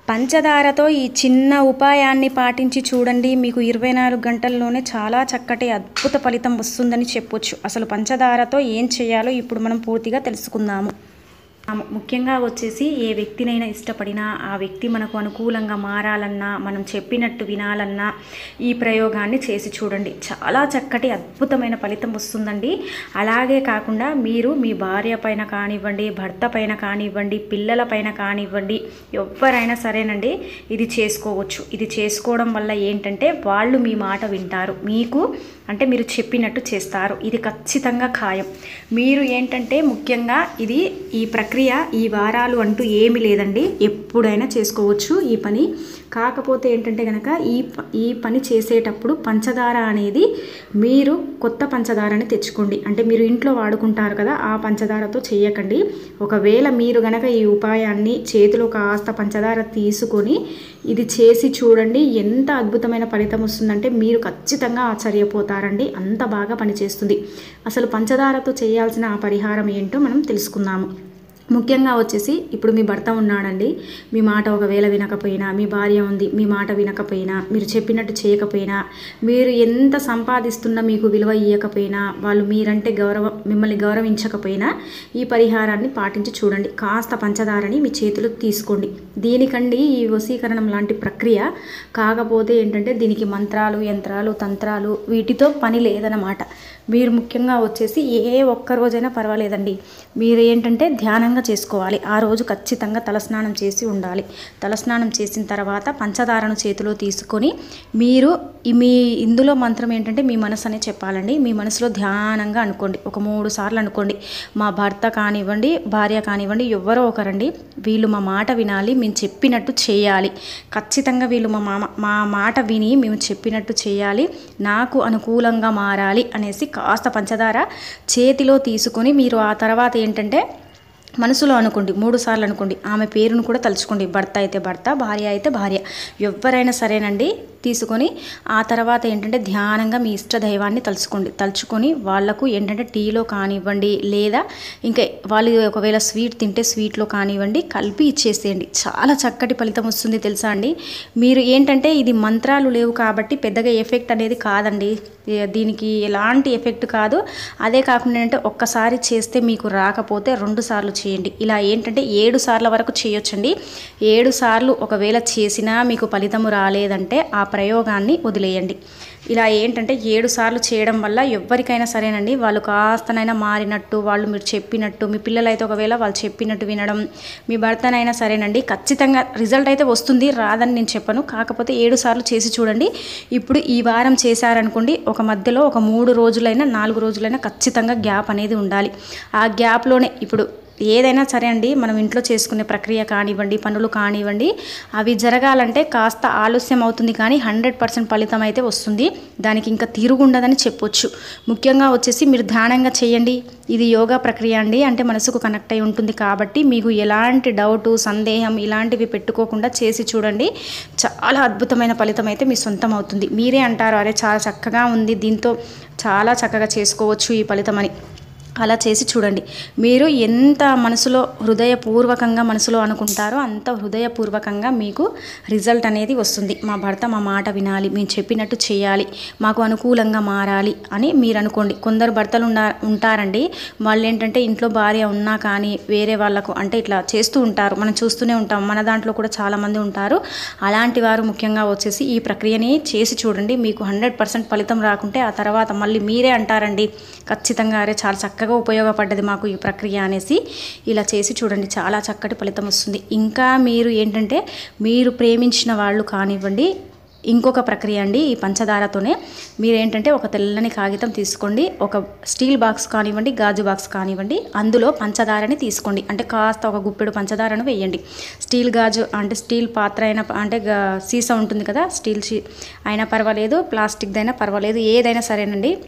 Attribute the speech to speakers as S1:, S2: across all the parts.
S1: పంచదారతో ఈ చిన్న ఉపాయాన్ని పాటించి చూడండి మీకు ఇరవై నాలుగు గంటల్లోనే చాలా చక్కటి అద్భుత ఫలితం వస్తుందని చెప్పొచ్చు అసలు పంచదారతో ఏం చేయాలో ఇప్పుడు మనం పూర్తిగా తెలుసుకుందాము ఆ ము- ముఖ్యంగా వచ్చేసి ఏ వ్యక్తినైనా ఇష్టపడినా ఆ వ్యక్తి మనకు అనుకూలంగా మారాలన్నా మనం చెప్పినట్టు వినాలన్నా ఈ ప్రయోగాన్ని చేసి చూడండి చాలా చక్కటి అద్భుతమైన ఫలితం వస్తుందండి అలాగే కాకుండా మీరు మీ భార్య పైన కానివ్వండి భర్త పైన కానివ్వండి పిల్లల పైన కానివ్వండి ఎవరైనా సరేనండి ఇది చేసుకోవచ్చు ఇది చేసుకోవడం వల్ల ఏంటంటే వాళ్ళు మీ మాట వింటారు మీకు అంటే మీరు చెప్పినట్టు చేస్తారు ఇది ఖచ్చితంగా ఖాయం మీరు ఏంటంటే ముఖ్యంగా ఇది ఈ ప్రక్రియ ఈ వారాలు అంటూ ఏమీ లేదండి ఎప్పుడైనా చేసుకోవచ్చు ఈ పని కాకపోతే ఏంటంటే కనుక ఈ ప- ఈ పని చేసేటప్పుడు పంచదార అనేది మీరు కొత్త పంచదారని తెచ్చుకోండి అంటే మీరు ఇంట్లో వాడుకుంటారు కదా ఆ పంచదారతో చేయకండి ఒకవేళ మీరు గనక ఈ ఉపాయాన్ని చేతిలో కాస్త పంచదార తీసుకొని ఇది చేసి చూడండి ఎంత అద్భుతమైన ఫలితం వస్తుందంటే మీరు ఖచ్చితంగా ఆశ్చర్యపోతారండి అంత బాగా పనిచేస్తుంది అసలు పంచదారతో చేయాల్సిన ఆ పరిహారం ఏంటో మనం తెలుసుకుందాము ముఖ్యంగా వచ్చేసి ఇప్పుడు మీ భర్త ఉన్నాడండి మీ మాట ఒకవేళ వినకపోయినా మీ భార్య ఉంది మీ మాట వినకపోయినా మీరు చెప్పినట్టు చేయకపోయినా మీరు ఎంత సంపాదిస్తున్నా మీకు విలువ ఇవ్వకపోయినా వాళ్ళు మీరంటే గౌరవం మిమ్మల్ని గౌరవించకపోయినా ఈ పరిహారాన్ని పాటించి చూడండి కాస్త పంచదారని మీ చేతిలో తీసుకోండి దీనికండి ఈ వశీకరణం లాంటి ప్రక్రియ కాకపోతే ఏంటంటే దీనికి మంత్రాలు యంత్రాలు తంత్రాలు వీటితో పని లేదన్నమాట మీరు ముఖ్యంగా వచ్చేసి ఏ ఒక్క రోజైనా పర్వాలేదండి మీరు ఏంటంటే ధ్యానంగా చేసుకోవాలి ఆ రోజు ఖచ్చితంగా తలస్నానం చేసి ఉండాలి తలస్నానం చేసిన తర్వాత పంచదారను చేతిలో తీసుకొని మీరు ఈ మీ ఇందులో మంత్రం ఏంటంటే మీ మనసు అనే చెప్పాలండి మీ మనసులో ధ్యానంగా అనుకోండి ఒక మూడు సార్లు అనుకోండి మా భర్త కానివ్వండి భార్య కానివ్వండి ఎవరో ఒకరండి వీళ్ళు మా మాట వినాలి మేము చెప్పినట్టు చేయాలి ఖచ్చితంగా వీళ్ళు మా మామ మా మాట విని మేము చెప్పినట్టు చేయాలి నాకు అనుకూలంగా మారాలి అనేసి కాస్త పంచదార చేతిలో తీసుకొని మీరు ఆ తర్వాత ఏంటంటే మనసులో అనుకోండి మూడు సార్లు అనుకోండి ఆమె పేరును కూడా తలుచుకోండి భర్త అయితే భర్త భార్య అయితే భార్య ఎవరైనా సరేనండి తీసుకొని ఆ తర్వాత ఏంటంటే ధ్యానంగా మీ ఇష్ట దైవాన్ని తలుచుకోండి తలుచుకొని వాళ్ళకు ఏంటంటే టీలో కానివ్వండి లేదా ఇంకా వాళ్ళు ఒకవేళ స్వీట్ తింటే స్వీట్లో కానివ్వండి కలిపి ఇచ్చేసేయండి చాలా చక్కటి ఫలితం వస్తుంది తెలుసా అండి మీరు ఏంటంటే ఇది మంత్రాలు లేవు కాబట్టి పెద్దగా ఎఫెక్ట్ అనేది కాదండి ఏ- దీనికి ఎలాంటి ఎఫెక్ట్ కాదు అదే కాకుండా ఏంటంటే ఒక్కసారి చేస్తే మీకు రాకపోతే రెండు సార్లు చేయండి ఇలా ఏంటంటే ఏడు సార్ల వరకు చేయొచ్చండి ఏడు సార్లు ఒకవేళ చేసినా మీకు ఫలితము రాలేదంటే ఆ ప్రయోగాన్ని వదిలేయండి ఇలా ఏంటంటే ఏడు సార్లు చేయడం వల్ల ఎవరికైనా సరేనండి వాళ్ళు కాస్తనైనా మారినట్టు వాళ్ళు మీరు చెప్పినట్టు మీ పిల్లలైతే ఒకవేళ వాళ్ళు చెప్పినట్టు వినడం మీ భర్తనైనా సరేనండి ఖచ్చితంగా రిజల్ట్ అయితే వస్తుంది రాదని నేను చెప్పను కాకపోతే ఏడు సార్లు చేసి చూడండి ఇప్పుడు ఈ వారం చేశారనుకోండి ఒక మధ్యలో ఒక మూడు రోజులైనా నాలుగు రోజులైనా ఖచ్చితంగా గ్యాప్ అనేది ఉండాలి ఆ గ్యాప్లోనే ఇప్పుడు ఏదైనా సరే అండి మనం ఇంట్లో చేసుకునే ప్రక్రియ కానివ్వండి పనులు కానివ్వండి అవి జరగాలంటే కాస్త ఆలస్యం అవుతుంది కానీ హండ్రెడ్ పర్సెంట్ ఫలితం అయితే వస్తుంది దానికి ఇంకా తిరుగుండదని చెప్పొచ్చు ముఖ్యంగా వచ్చేసి మీరు ధ్యానంగా చేయండి ఇది యోగా ప్రక్రియ అండి అంటే మనసుకు కనెక్ట్ అయి ఉంటుంది కాబట్టి మీకు ఎలాంటి డౌటు సందేహం ఇలాంటివి పెట్టుకోకుండా చేసి చూడండి చాలా అద్భుతమైన ఫలితం అయితే మీ సొంతం అవుతుంది మీరే అంటారు అరే చాలా చక్కగా ఉంది దీంతో చాలా చక్కగా చేసుకోవచ్చు ఈ ఫలితం అని అలా చేసి చూడండి మీరు ఎంత మనసులో హృదయపూర్వకంగా మనసులో అనుకుంటారో అంత హృదయపూర్వకంగా మీకు రిజల్ట్ అనేది వస్తుంది మా భర్త మా మాట వినాలి మేము చెప్పినట్టు చేయాలి మాకు అనుకూలంగా మారాలి అని మీరు అనుకోండి కొందరు భర్తలు ఉన్నా ఉంటారండి వాళ్ళు ఏంటంటే ఇంట్లో భార్య ఉన్నా కానీ వేరే వాళ్ళకు అంటే ఇట్లా చేస్తూ ఉంటారు మనం చూస్తూనే ఉంటాం మన దాంట్లో కూడా చాలామంది ఉంటారు అలాంటి వారు ముఖ్యంగా వచ్చేసి ఈ ప్రక్రియని చేసి చూడండి మీకు హండ్రెడ్ పర్సెంట్ ఫలితం రాకుంటే ఆ తర్వాత మళ్ళీ మీరే అంటారండి ఖచ్చితంగా అరే చాలా చక్కగా ఉపయోగపడ్డది మాకు ఈ ప్రక్రియ అనేసి ఇలా చేసి చూడండి చాలా చక్కటి ఫలితం వస్తుంది ఇంకా మీరు ఏంటంటే మీరు ప్రేమించిన వాళ్ళు కానివ్వండి ఇంకొక ప్రక్రియ అండి ఈ పంచదారతోనే మీరు ఏంటంటే ఒక తెల్లని కాగితం తీసుకోండి ఒక స్టీల్ బాక్స్ కానివ్వండి గాజు బాక్స్ కానివ్వండి అందులో పంచదారని తీసుకోండి అంటే కాస్త ఒక గుప్పెడు పంచదారను వేయండి స్టీల్ గాజు అంటే స్టీల్ పాత్ర అయినా అంటే గా- సీసా ఉంటుంది కదా స్టీల్ షీ అయినా పర్వాలేదు ప్లాస్టిక్దైనా పర్వాలేదు ఏదైనా సరేనండి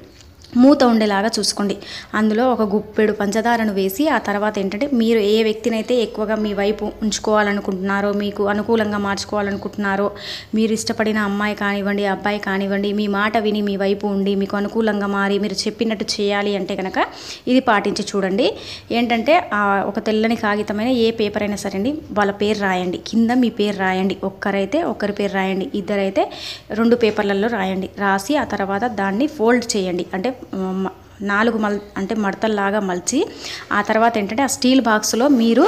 S1: మూత ఉండేలాగా చూసుకోండి అందులో ఒక గుప్పెడు పంచదారను వేసి ఆ తర్వాత ఏంటంటే మీరు ఏ వ్యక్తినైతే ఎక్కువగా మీ వైపు ఉంచుకోవాలనుకుంటున్నారో మీకు అనుకూలంగా మార్చుకోవాలనుకుంటున్నారో మీరు ఇష్టపడిన అమ్మాయి కానివ్వండి అబ్బాయి కానివ్వండి మీ మాట విని మీ వైపు ఉండి మీకు అనుకూలంగా మారి మీరు చెప్పినట్టు చేయాలి అంటే కనుక ఇది పాటించి చూడండి ఏంటంటే ఆ ఒక తెల్లని కాగితమైన ఏ పేపర్ అయినా సరే అండి వాళ్ళ పేరు రాయండి కింద మీ పేరు రాయండి ఒక్కరైతే ఒక్కరి పేరు రాయండి ఇద్దరైతే రెండు పేపర్లలో రాయండి రాసి ఆ తర్వాత దాన్ని ఫోల్డ్ చేయండి అంటే మ- నాలుగు మల్ అంటే మడతల్లాగా మలిచి ఆ తర్వాత ఏంటంటే ఆ స్టీల్ బాక్స్లో మీరు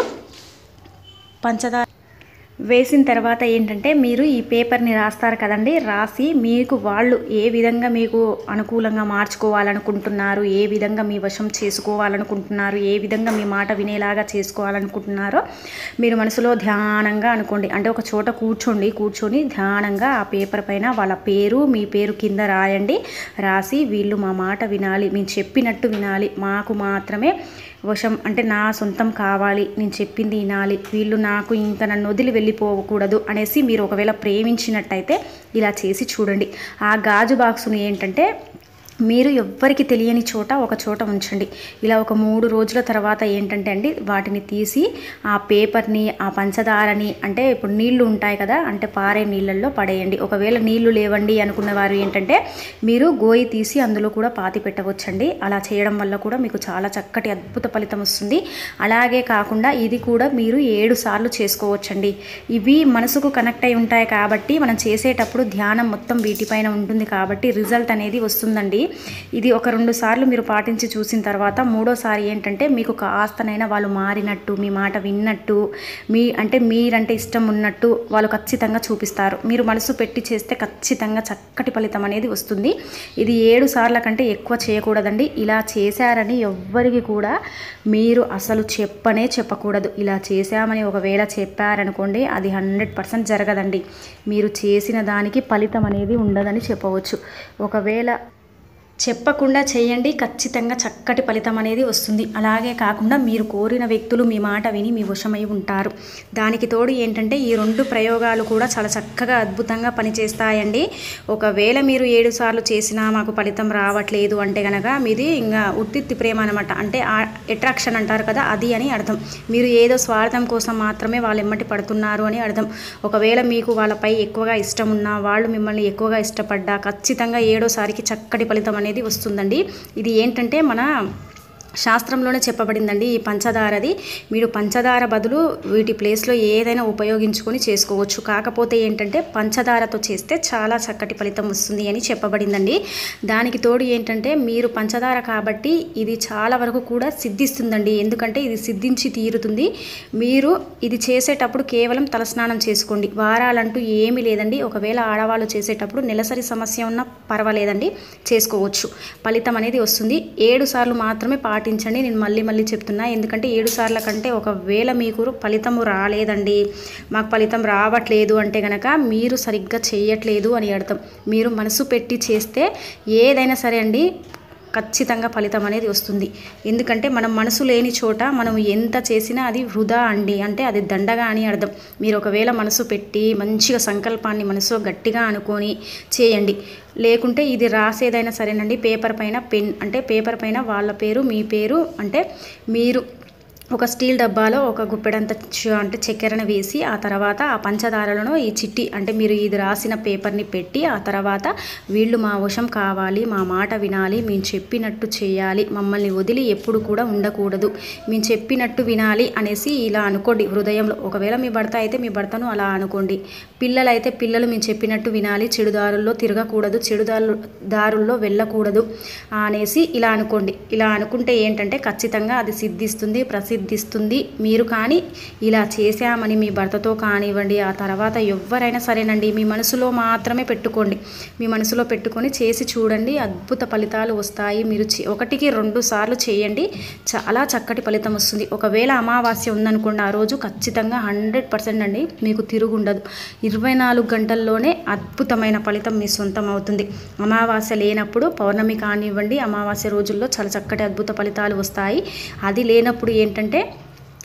S1: పంచదార వేసిన తర్వాత ఏంటంటే మీరు ఈ పేపర్ని రాస్తారు కదండి రాసి మీకు వాళ్ళు ఏ విధంగా మీకు అనుకూలంగా మార్చుకోవాలనుకుంటున్నారు ఏ విధంగా మీ వశం చేసుకోవాలనుకుంటున్నారు ఏ విధంగా మీ మాట వినేలాగా చేసుకోవాలనుకుంటున్నారో మీరు మనసులో ధ్యానంగా అనుకోండి అంటే ఒక చోట కూర్చోండి కూర్చొని ధ్యానంగా ఆ పేపర్ పైన వాళ్ళ పేరు మీ పేరు కింద రాయండి రాసి వీళ్ళు మా మాట వినాలి మేము చెప్పినట్టు వినాలి మాకు మాత్రమే వశం అంటే నా సొంతం కావాలి నేను చెప్పింది వినాలి వీళ్ళు నాకు ఇంకా నన్ను వదిలి వెళ్ళిపోకూడదు అనేసి మీరు ఒకవేళ ప్రేమించినట్టయితే ఇలా చేసి చూడండి ఆ గాజు బాక్సును ఏంటంటే మీరు ఎవ్వరికి తెలియని చోట ఒక చోట ఉంచండి ఇలా ఒక మూడు రోజుల తర్వాత ఏంటంటే అండి వాటిని తీసి ఆ పేపర్ని ఆ పంచదారని అంటే ఇప్పుడు నీళ్లు ఉంటాయి కదా అంటే పారే నీళ్ళల్లో పడేయండి ఒకవేళ నీళ్లు లేవండి అనుకున్న వారు ఏంటంటే మీరు గోయి తీసి అందులో కూడా పాతి పెట్టవచ్చండి అలా చేయడం వల్ల కూడా మీకు చాలా చక్కటి అద్భుత ఫలితం వస్తుంది అలాగే కాకుండా ఇది కూడా మీరు ఏడు సార్లు చేసుకోవచ్చండి ఇవి మనసుకు కనెక్ట్ అయి ఉంటాయి కాబట్టి మనం చేసేటప్పుడు ధ్యానం మొత్తం వీటిపైన ఉంటుంది కాబట్టి రిజల్ట్ అనేది వస్తుందండి ఇది ఒక రెండు సార్లు మీరు పాటించి చూసిన తర్వాత మూడోసారి ఏంటంటే మీకు కాస్తనైనా వాళ్ళు మారినట్టు మీ మాట విన్నట్టు మీ అంటే మీరంటే ఇష్టం ఉన్నట్టు వాళ్ళు ఖచ్చితంగా చూపిస్తారు మీరు మనసు పెట్టి చేస్తే ఖచ్చితంగా చక్కటి ఫలితం అనేది వస్తుంది ఇది ఏడు సార్ల కంటే ఎక్కువ చేయకూడదండి ఇలా చేశారని ఎవ్వరికి కూడా మీరు అసలు చెప్పనే చెప్పకూడదు ఇలా చేశామని ఒకవేళ చెప్పారనుకోండి అది హండ్రెడ్ పర్సెంట్ జరగదండి మీరు చేసిన దానికి ఫలితం అనేది ఉండదని చెప్పవచ్చు ఒకవేళ చెప్పకుండా చేయండి ఖచ్చితంగా చక్కటి ఫలితం అనేది వస్తుంది అలాగే కాకుండా మీరు కోరిన వ్యక్తులు మీ మాట విని మీ వశమై ఉంటారు దానికి తోడు ఏంటంటే ఈ రెండు ప్రయోగాలు కూడా చాలా చక్కగా అద్భుతంగా పనిచేస్తాయండి ఒకవేళ మీరు ఏడు సార్లు చేసినా మాకు ఫలితం రావట్లేదు అంటే కనుక మీది ఇంకా ఉత్తిత్తి ప్రేమ అనమాట అంటే అట్రాక్షన్ అంటారు కదా అది అని అర్థం మీరు ఏదో స్వార్థం కోసం మాత్రమే వాళ్ళు ఎమ్మటి పడుతున్నారు అని అర్థం ఒకవేళ మీకు వాళ్ళపై ఎక్కువగా ఇష్టం ఉన్నా వాళ్ళు మిమ్మల్ని ఎక్కువగా ఇష్టపడ్డా ఖచ్చితంగా ఏడోసారికి చక్కటి ఫలితం అనేది వస్తుందండి ఇది ఏంటంటే మన శాస్త్రంలోనే చెప్పబడిందండి ఈ పంచదారది మీరు పంచదార బదులు వీటి ప్లేస్లో ఏదైనా ఉపయోగించుకొని చేసుకోవచ్చు కాకపోతే ఏంటంటే పంచదారతో చేస్తే చాలా చక్కటి ఫలితం వస్తుంది అని చెప్పబడిందండి దానికి తోడు ఏంటంటే మీరు పంచదార కాబట్టి ఇది చాలా వరకు కూడా సిద్ధిస్తుందండి ఎందుకంటే ఇది సిద్ధించి తీరుతుంది మీరు ఇది చేసేటప్పుడు కేవలం తలస్నానం చేసుకోండి వారాలంటూ ఏమీ లేదండి ఒకవేళ ఆడవాళ్ళు చేసేటప్పుడు నెలసరి సమస్య ఉన్నా పర్వాలేదండి చేసుకోవచ్చు ఫలితం అనేది వస్తుంది ఏడు సార్లు మాత్రమే పాటించండి నేను మళ్ళీ మళ్ళీ చెప్తున్నా ఎందుకంటే ఏడు సార్ల కంటే ఒకవేళ మీకు ఫలితము రాలేదండి మాకు ఫలితం రావట్లేదు అంటే గనక మీరు సరిగ్గా చేయట్లేదు అని అర్థం మీరు మనసు పెట్టి చేస్తే ఏదైనా సరే అండి ఖచ్చితంగా ఫలితం అనేది వస్తుంది ఎందుకంటే మనం మనసు లేని చోట మనం ఎంత చేసినా అది వృధా అండి అంటే అది దండగా అని అర్థం మీరు ఒకవేళ మనసు పెట్టి మంచిగా సంకల్పాన్ని మనసులో గట్టిగా అనుకొని చేయండి లేకుంటే ఇది రాసేదైనా సరేనండి పేపర్ పైన పెన్ అంటే పేపర్ పైన వాళ్ళ పేరు మీ పేరు అంటే మీరు ఒక స్టీల్ డబ్బాలో ఒక గుప్పెడంత చ- అంటే చక్కెరను వేసి ఆ తర్వాత ఆ పంచదారలను ఈ చిట్టి అంటే మీరు ఇది రాసిన పేపర్ని పెట్టి ఆ తర్వాత వీళ్ళు మా వశం కావాలి మా మాట వినాలి మేము చెప్పినట్టు చేయాలి మమ్మల్ని వదిలి ఎప్పుడు కూడా ఉండకూడదు మేము చెప్పినట్టు వినాలి అనేసి ఇలా అనుకోండి హృదయంలో ఒకవేళ మీ భర్త అయితే మీ భర్తను అలా అనుకోండి పిల్లలు అయితే పిల్లలు మేము చెప్పినట్టు వినాలి చెడు దారుల్లో తిరగకూడదు చెడు దారు దారుల్లో వెళ్ళకూడదు అనేసి ఇలా అనుకోండి ఇలా అనుకుంటే ఏంటంటే ఖచ్చితంగా అది సిద్ధిస్తుంది ప్రసిద్ధిస్తుంది మీరు కానీ ఇలా చేశామని మీ భర్తతో కానివ్వండి ఆ తర్వాత ఎవరైనా సరేనండి మీ మనసులో మాత్రమే పెట్టుకోండి మీ మనసులో పెట్టుకొని చేసి చూడండి అద్భుత ఫలితాలు వస్తాయి మీరు చే- ఒకటికి రెండు సార్లు చేయండి చాలా చక్కటి ఫలితం వస్తుంది ఒకవేళ అమావాస్య ఉందనుకోండి ఆ రోజు ఖచ్చితంగా హండ్రెడ్ పర్సెంట్ అండి మీకు తిరుగుండదు ఇరవై నాలుగు గంటల్లోనే అద్భుతమైన ఫలితం మీ సొంతం అవుతుంది అమావాస్య లేనప్పుడు పౌర్ణమి కానివ్వండి అమావాస్య రోజుల్లో చాలా చక్కటి అద్భుత ఫలితాలు వస్తాయి అది లేనప్పుడు ఏంటంటే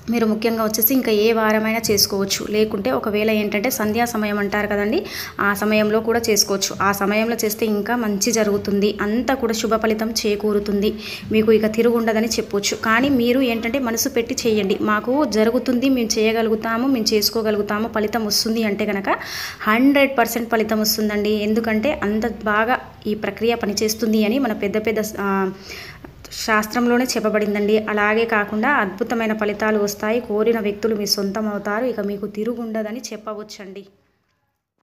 S1: మీరు ముఖ్యంగా వచ్చేసి ఇంకా ఏ వారమైనా చేసుకోవచ్చు లేకుంటే ఒకవేళ ఏంటంటే సంధ్యా సమయం అంటారు కదండి ఆ సమయంలో కూడా చేసుకోవచ్చు ఆ సమయంలో చేస్తే ఇంకా మంచి జరుగుతుంది అంతా కూడా శుభ ఫలితం చేకూరుతుంది మీకు ఇక తిరుగుండదని చెప్పొచ్చు కానీ మీరు ఏంటంటే మనసు పెట్టి చేయండి మాకు జరుగుతుంది మేము చేయగలుగుతాము మేము చేసుకోగలుగుతాము ఫలితం వస్తుంది అంటే కనుక హండ్రెడ్ పర్సెంట్ ఫలితం వస్తుందండి ఎందుకంటే అంత బాగా ఈ ప్రక్రియ పనిచేస్తుంది అని మన పెద్ద పెద్ద ఆ, శాస్త్రంలోనే చెప్పబడిందండి అలాగే కాకుండా అద్భుతమైన ఫలితాలు వస్తాయి కోరిన వ్యక్తులు మీ సొంతం అవుతారు ఇక మీకు తిరుగుండదని చెప్పవచ్చండి